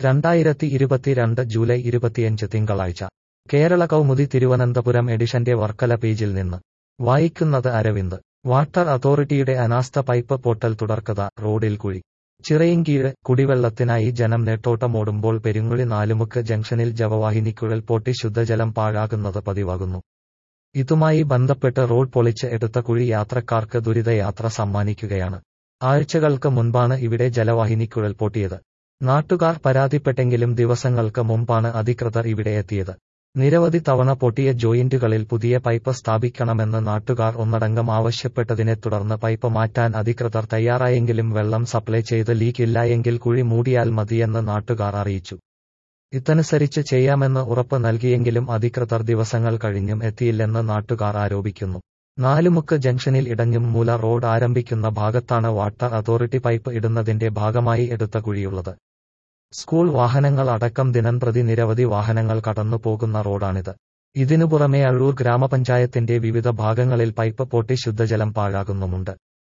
രണ്ടായിരത്തി ഇരുപത്തിരണ്ട് ജൂലൈ ഇരുപത്തിയഞ്ച് തിങ്കളാഴ്ച കേരള കൗമുദി തിരുവനന്തപുരം എഡിഷന്റെ വർക്കല പേജിൽ നിന്ന് വായിക്കുന്നത് അരവിന്ദ് വാട്ടർ അതോറിറ്റിയുടെ അനാസ്ഥ പൈപ്പ് പൊട്ടൽ തുടർക്കഥ റോഡിൽ കുഴി ചിറയിൻകീഴ് കുടിവെള്ളത്തിനായി ജനം നെട്ടോട്ടമോടുമ്പോൾ പെരുങ്ങുഴി നാലുമുക്ക് ജംഗ്ഷനിൽ ജവവാഹിനിക്കുഴൽ പൊട്ടി ശുദ്ധജലം പാഴാകുന്നത് പതിവാകുന്നു ഇതുമായി ബന്ധപ്പെട്ട് റോഡ് പൊളിച്ച് എടുത്ത കുഴി യാത്രക്കാർക്ക് ദുരിതയാത്ര സമ്മാനിക്കുകയാണ് ആഴ്ചകൾക്ക് മുൻപാണ് ഇവിടെ ജലവാഹിനിക്കുഴൽ പൊട്ടിയത് നാട്ടുകാർ പരാതിപ്പെട്ടെങ്കിലും ദിവസങ്ങൾക്ക് മുമ്പാണ് അധികൃതർ ഇവിടെ എത്തിയത് നിരവധി തവണ പൊട്ടിയ ജോയിന്റുകളിൽ പുതിയ പൈപ്പ് സ്ഥാപിക്കണമെന്ന് നാട്ടുകാർ ഒന്നടങ്കം ആവശ്യപ്പെട്ടതിനെ തുടർന്ന് പൈപ്പ് മാറ്റാൻ അധികൃതർ തയ്യാറായെങ്കിലും വെള്ളം സപ്ലൈ ചെയ്ത് ലീക്ക് ഇല്ലായെങ്കിൽ കുഴി മൂടിയാൽ മതിയെന്ന് നാട്ടുകാർ അറിയിച്ചു ഇതനുസരിച്ച് ചെയ്യാമെന്ന് ഉറപ്പ് നൽകിയെങ്കിലും അധികൃതർ ദിവസങ്ങൾ കഴിഞ്ഞും എത്തിയില്ലെന്ന് നാട്ടുകാർ ആരോപിക്കുന്നു നാലുമുക്ക് ജംഗ്ഷനിൽ ഇടഞ്ഞും മൂല റോഡ് ആരംഭിക്കുന്ന ഭാഗത്താണ് വാട്ടർ അതോറിറ്റി പൈപ്പ് ഇടുന്നതിന്റെ ഭാഗമായി എടുത്ത കുഴിയുള്ളത് സ്കൂൾ വാഹനങ്ങൾ അടക്കം ദിനംപ്രതി നിരവധി വാഹനങ്ങൾ കടന്നു പോകുന്ന റോഡാണിത് ഇതിനു പുറമെ അഴൂർ ഗ്രാമപഞ്ചായത്തിന്റെ വിവിധ ഭാഗങ്ങളിൽ പൈപ്പ് പൊട്ടി ശുദ്ധജലം പാഴാകുന്നുമുണ്ട്